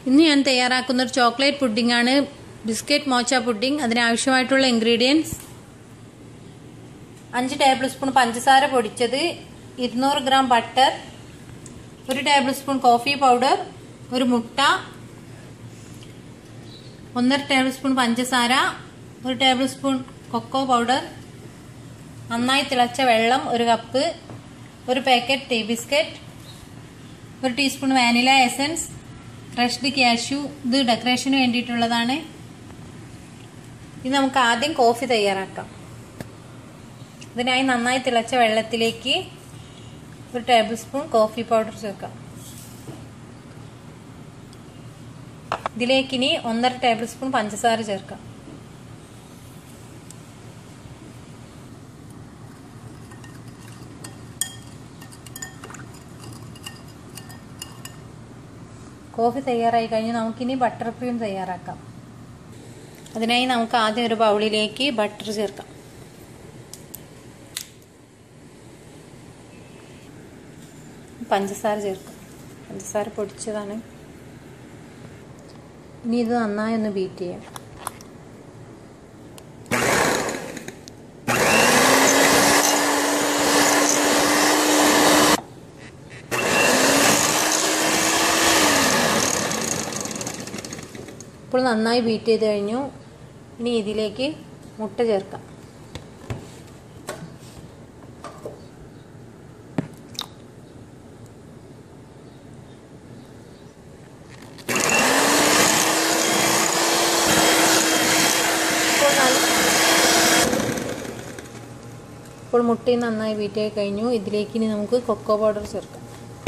ഇന്ന് ഞാൻ തയ്യാറാക്കുന്ന ഒരു ചോക്ലേറ്റ് പുഡിംഗ് ആണ് ബിസ്ക്കറ്റ് മോച്ച പുഡിംഗ് അതിനാവശ്യമായിട്ടുള്ള ഇൻഗ്രീഡിയൻസ് അഞ്ച് ടേബിൾ സ്പൂൺ പഞ്ചസാര പൊടിച്ചത് ഇരുന്നൂറ് ഗ്രാം ബട്ടർ ഒരു ടേബിൾ സ്പൂൺ കോഫി പൗഡർ ഒരു മുട്ട ഒന്നര ടേബിൾ സ്പൂൺ പഞ്ചസാര ഒരു ടേബിൾ സ്പൂൺ കൊക്കോ പൗഡർ നന്നായി തിളച്ച വെള്ളം ഒരു കപ്പ് ഒരു പാക്കറ്റ് ടീ ബിസ്ക്കറ്റ് ഒരു teaspoon vanilla essence crushed cashew ഇത് ഡെക്കറേഷന് വേണ്ടിയിട്ടുള്ളതാണ് ഇത് നമുക്ക് ആദ്യം കോഫി തയ്യാറാക്കാം ഇതിനായി നന്നായി തിളച്ച വെള്ളത്തിലേക്ക് ഒരു ടേബിൾ സ്പൂൺ കോഫി പൗഡർ ചേർക്കാം ഇതിലേക്ക് ഇനി ഒന്നര ടേബിൾ സ്പൂൺ പഞ്ചസാര ചേർക്കാം കോഫി തയ്യാറായി കഴിഞ്ഞ് നമുക്കിനി ബട്ടർ ക്രീം തയ്യാറാക്കാം അതിനായി നമുക്ക് ആദ്യം ഒരു ബൗളിലേക്ക് ബട്ടർ ചേർക്കാം പഞ്ചസാര ചേർക്കാം പഞ്ചസാര പൊടിച്ചതാണ് ഇനി ഇത് നന്നായി ഒന്ന് ബീറ്റ് ചെയ്യാം ഇപ്പോൾ നന്നായി ബീറ്റ് ചെയ്ത് കഴിഞ്ഞു ഇനി ഇതിലേക്ക് മുട്ട ചേർക്കാം ഇപ്പോൾ മുട്ടയും നന്നായി ബീറ്റ് ആയി കഴിഞ്ഞു ഇതിലേക്ക് ഇനി നമുക്ക് കൊക്കോ പൗഡർ ചേർക്കാം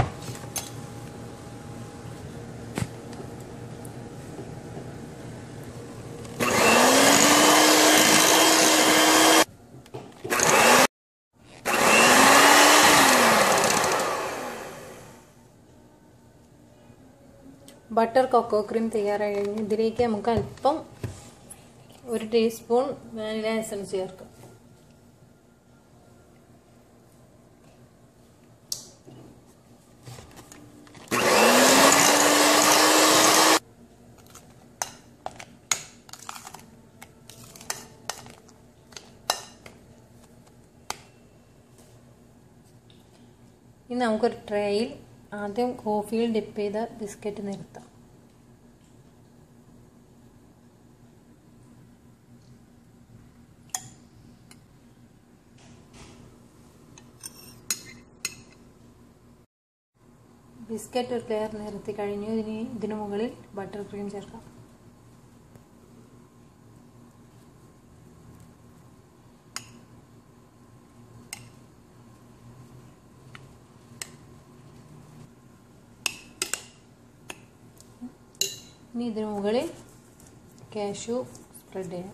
ബട്ടർ കൊക്കോ ക്രീം തയ്യാറായി കഴിഞ്ഞു ഇതിലേക്ക് നമുക്ക് അല്പം ഒരു ടീസ്പൂൺ വാനില എസൻസ് ചേർക്കാം ഇനി നമുക്കൊരു ട്രേയിൽ ആദ്യം കോഫിയിൽ ഡിപ്പ് ചെയ്ത ബിസ്ക്കറ്റ് നിരത്താം ബിസ്ക്കറ്റ് ഒരു ലെയർ നിരത്തി കഴിഞ്ഞു ഇനി ഇതിനു മുകളിൽ ബട്ടർ ക്രീം ചേർക്കാം ഇനി ഇതിനു മുകളിൽ കാഷ്യൂ സ്പ്രെഡ് ചെയ്യാം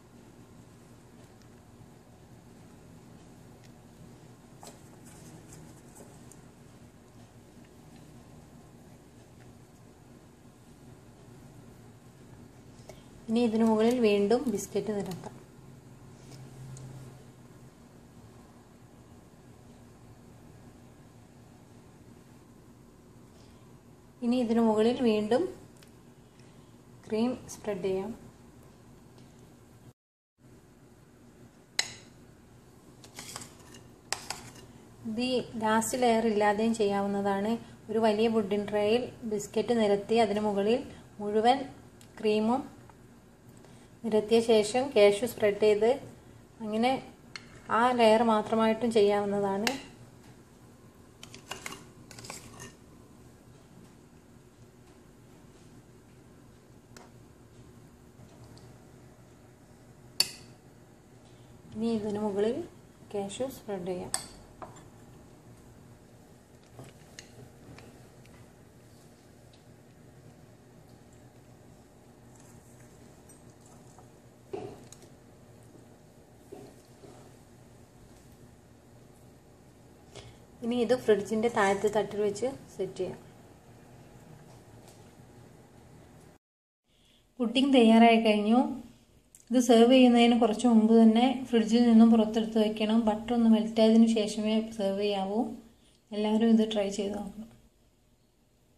ഇനി ഇതിനു മുകളിൽ വീണ്ടും ബിസ്ക്കറ്റ് നിരത്താം ഇനി ഇതിനു മുകളിൽ വീണ്ടും ക്രീം സ്പ്രെഡ് ചെയ്യാം ഇത് ലാസ്റ്റ് ലെയർ ഇല്ലാതെയും ചെയ്യാവുന്നതാണ് ഒരു വലിയ വുഡിൻ ട്രേയിൽ ബിസ്ക്കറ്റ് നിരത്തി അതിന് മുകളിൽ മുഴുവൻ ക്രീമും നിരത്തിയ ശേഷം കാഷ്യൂ സ്പ്രെഡ് ചെയ്ത് അങ്ങനെ ആ ലെയർ മാത്രമായിട്ടും ചെയ്യാവുന്നതാണ് ഇനി ഇതിന് മുകളിൽ കാഷ്യൂ സ്പ്രെഡ് ചെയ്യാം ഇനി ഇത് ഫ്രിഡ്ജിൻ്റെ താഴത്തെ തട്ടിൽ വെച്ച് സെറ്റ് ചെയ്യാം പുഡിംഗ് തയ്യാറായി കഴിഞ്ഞു ഇത് സെർവ് ചെയ്യുന്നതിന് കുറച്ച് മുമ്പ് തന്നെ ഫ്രിഡ്ജിൽ നിന്നും പുറത്തെടുത്ത് വെക്കണം ബട്ടർ ഒന്ന് മെൽറ്റ് ആയതിനു ശേഷമേ സെർവ് ചെയ്യാവൂ എല്ലാവരും ഇത് ട്രൈ ചെയ്ത് നോക്കണം